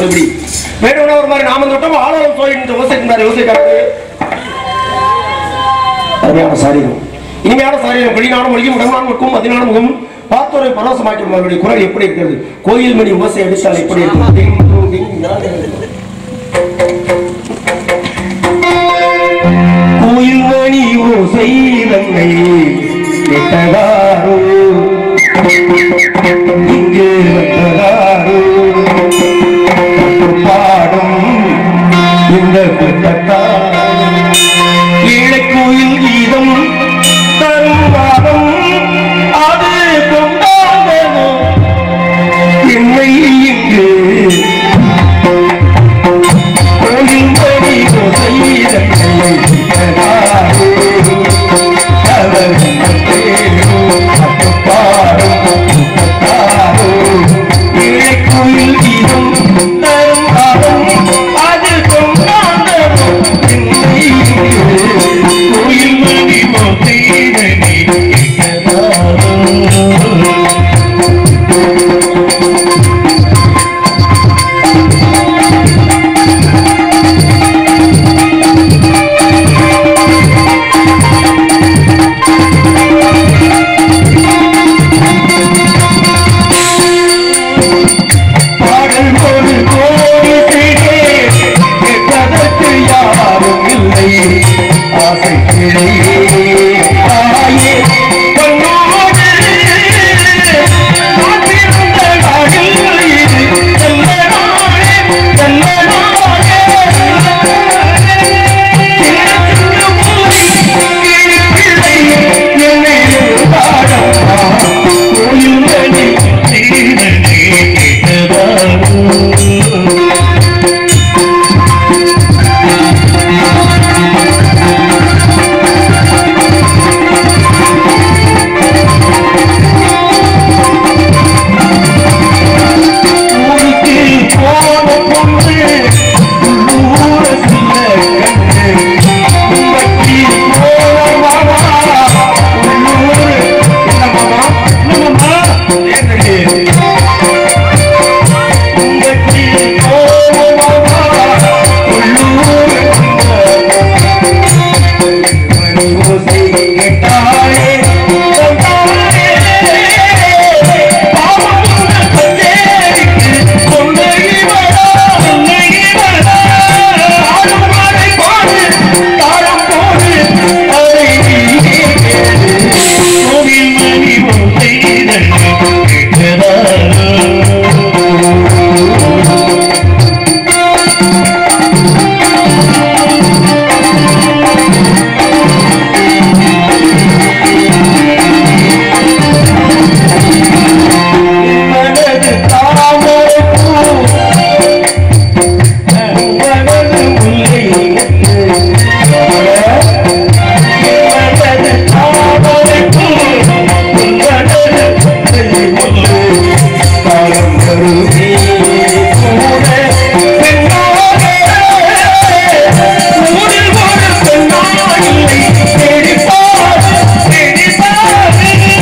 எப்படி வேணும்னா ஒரு மாதிரி நாம தொட்டம் ஆளாளம் சோழி இந்த யோசிக்கிறார் யோசிக்கிறாரு அருமையான சாரீரம் இனிமையான சாரீரம் வெளிநாடு மொழியும் உடனான முகம் பதினாறு முகம் பார்த்தோரை பரவசமாக்கும் அவருடைய குரல் எப்படி இருக்கிறது கோயில் மணி ஓசை அடித்தால் எப்படி இருக்கிறது டிங், டிங், டிங், நாடு. கோயில் மணி ஓசை தன்னை கேட்டதாரோ இங்கு வந்ததாரோ பாடும் இந்த கூட்டத்தார் ஏழை கோயில் கீதம் தரும் வாதம் அது கொண்டாடனோ என்னை இங்கு கோயில் மணி ஓசை தன்னை கேட்டதாரோ அவர் தேரோ பாடும் கூட்டத்தாரோ ஏழை கோயில் கீதம் தரும் வாதம் அது கொண்டாடனோ என்னை இங்கு கோயில் மணி ஓசை தன்னை கேட்டதாரோ பாடல் ஒரு கோடி செய்தே கேட்பதற்கு யாரும் இல்லை ஆசை தாயே பொன்னோடு காத்திருந்த நாளில் இது நல்ல நாளே நல்ல நாளே கிழக்கு மூலை கிழப்பிள்ளை என்னை பாடம்மா கோயில் மணி சீரனே கேட்டதாரோ ஊருக்கு போன பொண்ணு உள்ளூர சின்ன கண்ணு உம்பட்டி போன மாமா உள்ளூர் என்ன மாமா என்ன மாமா ஏந்தடி உம்பட்டி போன மாமா உள்ளூர் மணி ஓசை கேட்டாலே கண்டாலே பாவம் கச்சேரிக்கு சொன்னகி வரா சொன்னகி வரா ஆடும் மாடை பாடு தாளம் போடு அதை நீயே கேளு கோவில் மணி ஓசை தன்னை கேட்கிறாரோ மனது தாமரை பூ மனது முல்லை மனது தாமரை பூ மனது முல்லை காலம் கருதி கூட பெண்ணாக ஊரில் ஒரு பெண்ணாயில்லை தேடிப்பார் தேடிப்பார்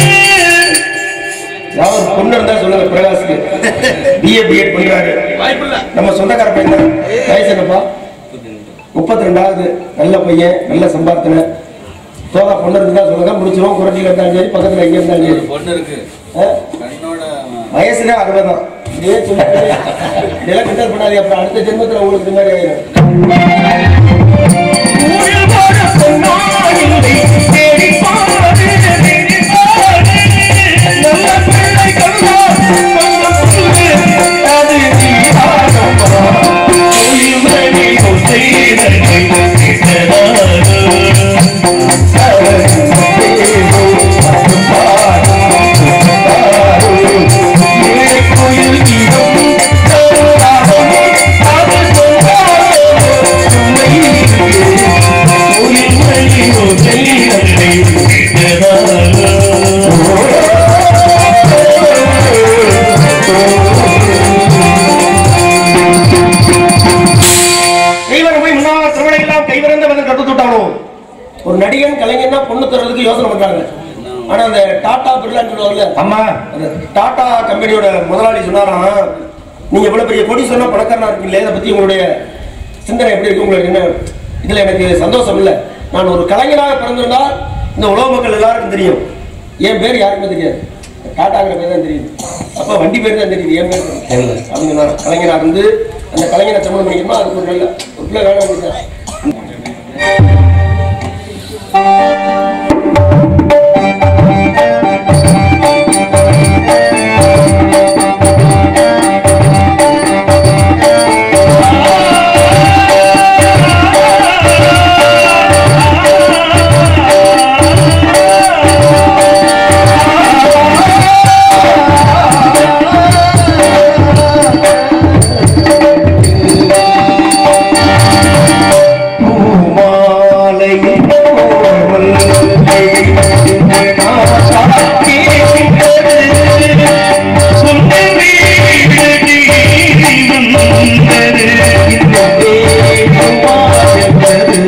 யார் பொண்ணு இருந்தா சொல்லுங்க பிரகாஷ்க்கு பிஏ பிஎட் பண்றாரு வாய்ப்பில்லை நம்ம சொந்தக்கார பையன் தான் வயசு என்னப்பா முப்பத்தி ரெண்டாவது நல்ல பையன் நல்ல சம்பார்த்தனை தோதா பொண்ணு இருந்தா சொல்லுங்க முடிச்சிருவோம் குரட்டியில் இருந்தாலும் சரி பக்கத்துல எங்க இருந்தாலும் சரி பொண்ணு இருக்கு ஆ? கண்ணோட வயசுல அறுபதான் இதே சொல்லிட்டு இதெல்லாம் கிண்டல் பண்ணாதீங்க அப்புறம் அடுத்த ஜென்மத்துல உங்களுக்கு இந்த மாதிரி ஆயிரும் ஊரில் போற பொன்னாயில்லை, தேடி பாரு, தேடி பாரு. நல்ல பிள்ளை கண்டால் கொஞ்சம் சொல்லு, அது நீதானம்மா. கோயில் மணி ஓசை தன்னை கேட்டதாரோ. சரண் தேவோ, பாடும் தாரோ. ஏழை கோயில் கீதம் தருவாரோ, அது சொல்லாரோ. உண்மை கோயில் மணி ஓசை தன்னை தெய்வம் போய் முன்னாள் திருவிழை எல்லாம் கைவிறந்த விதம் கட்டு தொட்டானோ ஒரு நடிகன் கலைஞன்னா பொண்ணு தர்றதுக்கு யோசனை பண்றாங்க ஆனா அந்த டாடா பிர்லான்னு சொல்லுவாங்கல்ல ஆமா அந்த டாடா கம்பெனியோட முதலாளி சொன்னாராம் நீங்க இவ்வளவு பெரிய கொடி சொன்னா பணக்காரனா இருக்கீங்களே இதை பத்தி உங்களுடைய சிந்தனை எப்படி இருக்கு உங்களுக்கு என்ன இதுல எனக்கு சந்தோஷம் இல்லை நான் ஒரு கலைஞராக பிறந்திருந்தால் இந்த உலக மக்கள் எல்லாருக்கும் தெரியும் என் பேர் யாருக்குமே தெரியாது டாட்டாங்கிற பேர் தான் தெரியுது அப்ப வண்டி பேர் தான் தெரியுது என் பேர் தெரியாது. அவங்க நான் கலைஞராக இருந்து அந்த கலைஞரை திருமணம் பண்ணிக்கணுமா அதுக்கு ஒரு நல்ல ஒரு பிள்ளை வேணும் அப்படின்னு பூமாலையை போல் நான் சாத்தியது. சொன்னதே வந்தது. இந்த தேவமா என்பது.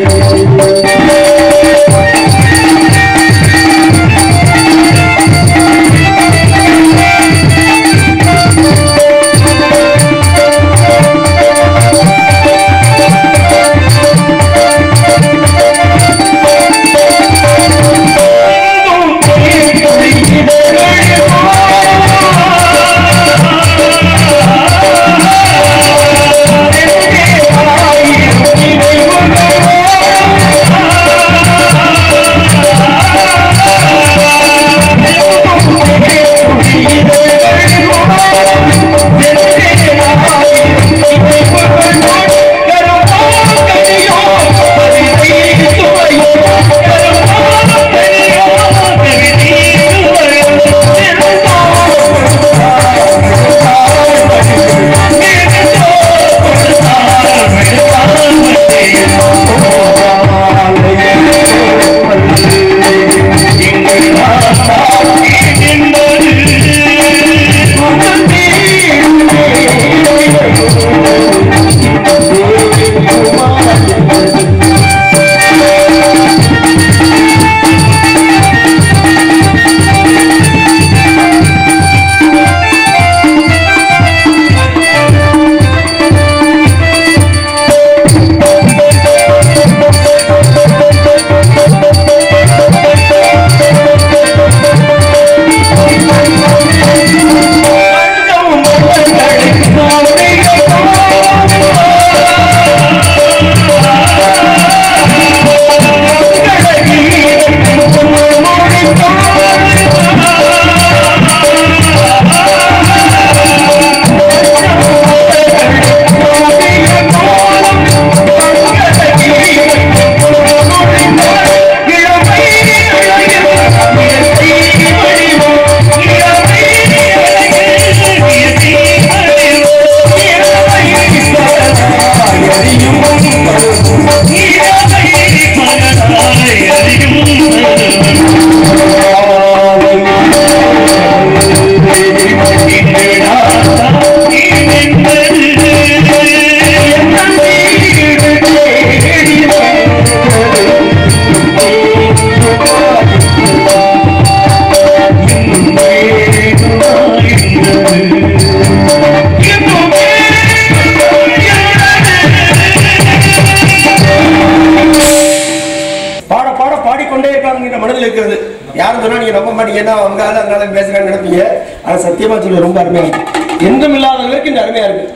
பாட பாட பாடிக்கொண்டே இருக்காங்க மனதில் இருக்கிறது யாரும் சொன்னா நீங்க நம்ப மாட்டீங்க ஏன்னா அவங்க ஆளு அதனால பேசுறான்னு நினைப்பீங்க ஆனா சத்தியமா சொல்ல ரொம்ப அருமையா இருக்கு எங்கும் இல்லாத அளவுக்கு இந்த அருமையா இருக்கு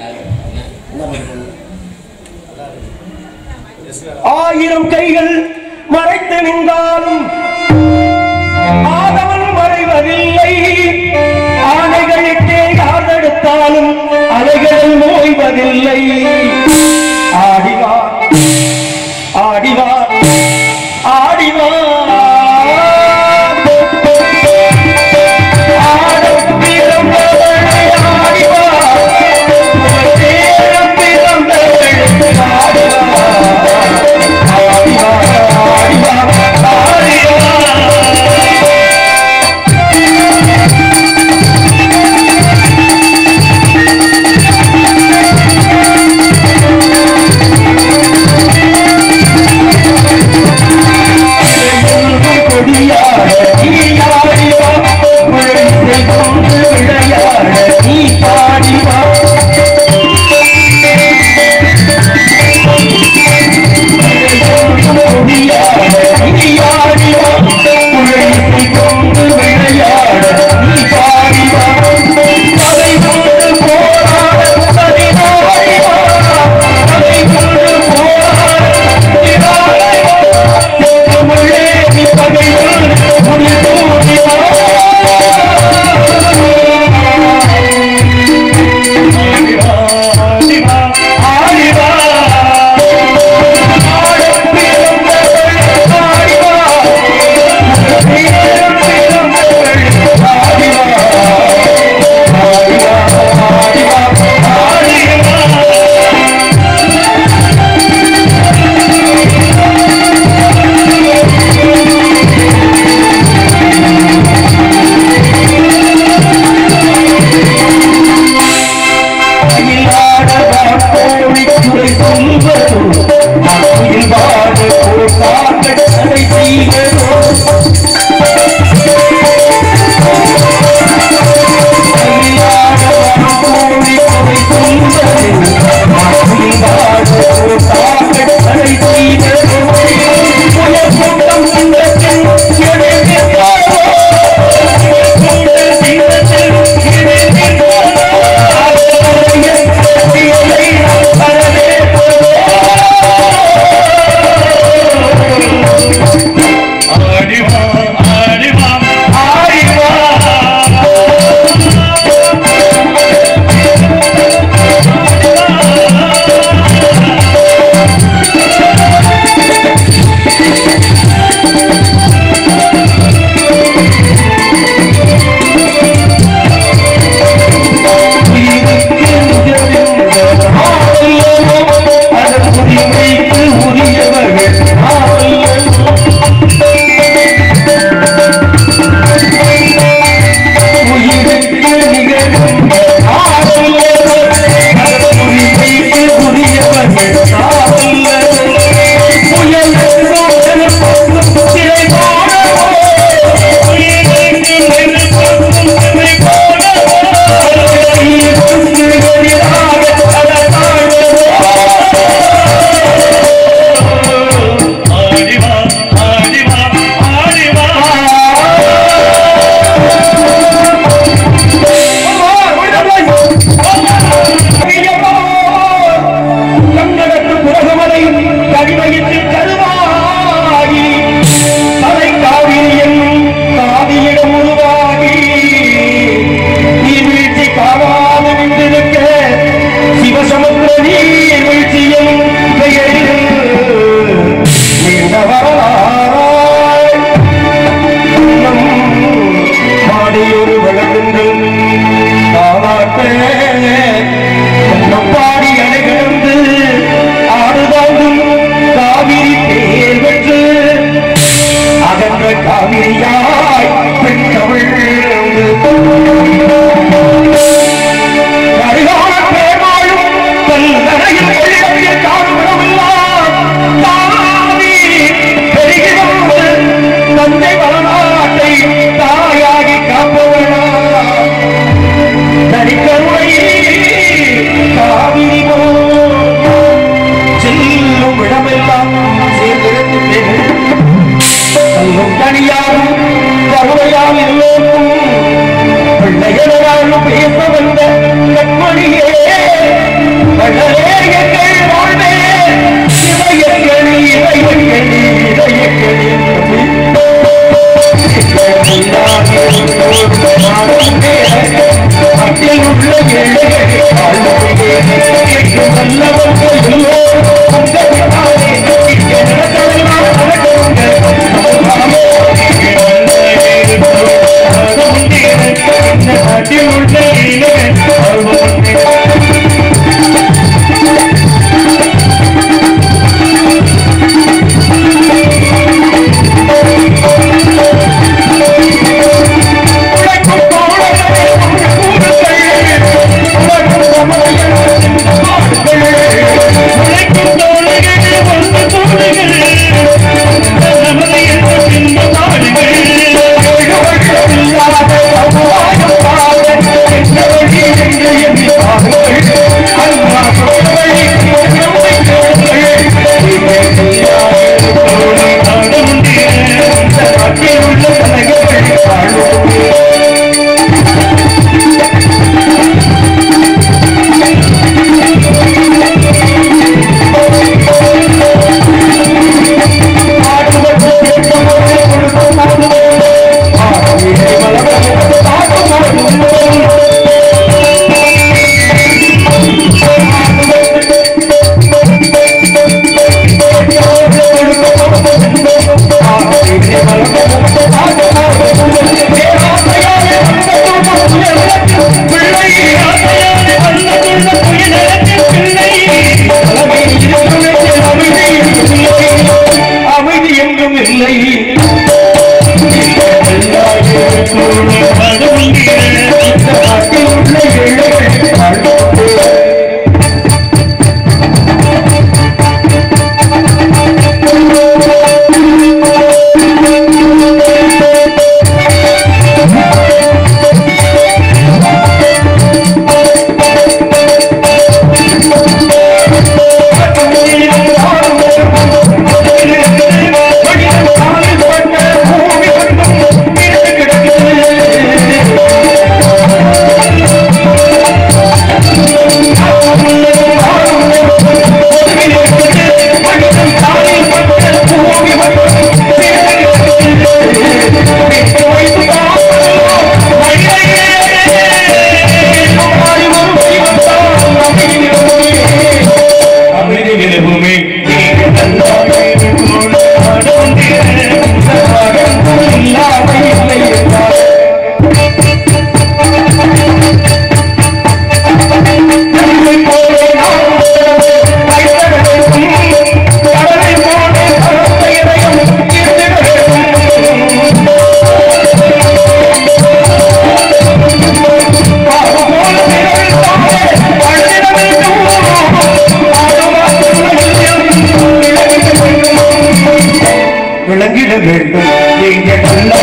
ஆயிரம் கைகள் மறைத்து நின்றாலும் ஆதவன் மறைவதில்லை ஆணைகளுக்கே யார் தடுத்தாலும் அலைகள் ஓய்வதில்லை ஆடிவா ஆடிவா ஆடிவா ஆடப் பிறந்தவளே ஆடிவா. உன் சேரப் பிறந்தவளே ஆடிவா. ஆடிவா, ஆடிவா, ஆடிவா. பாடி அணை கிடந்து ஆடுதாங்கும் காவிரி தேர் பெற்று அகன்ற காவிரியாய் பெண் கவிழ்ந்து கரிகால பேர்வாழும் கல்லறையில் கொள்ளைய காரணமெல்லாம் தாவி பெருகி வந்து தந்தை வளநாட்டை தாயாகி காப்பவனா நடிக்கருணை காவிரி போல் செல்லும் இடமெல்லாம் சேர்ந்திருக்கிறேன் செல்லும் தனியாரும் கருணையால் எல்லோருக்கும் பிள்ளைகளாலும் பேச வந்த கண்மணியே கண்ணலே எங்கள் வாழ்வே இதயக்கணி இதயக்கணி இதயக்கணி அட்டில் உள்ள ஏழைகள் வாழ்வே நல்லவர்கள் எல்லோரும் உங்கள் பின்னாலே இங்கே நடந்ததெல்லாம் அமைதி என்றும் இல்லை நாட்டில் உள்ள ஏழைகள் வாழ்வு அமைதி நிலவுமே விளங்கிட வேண்டும் எங்க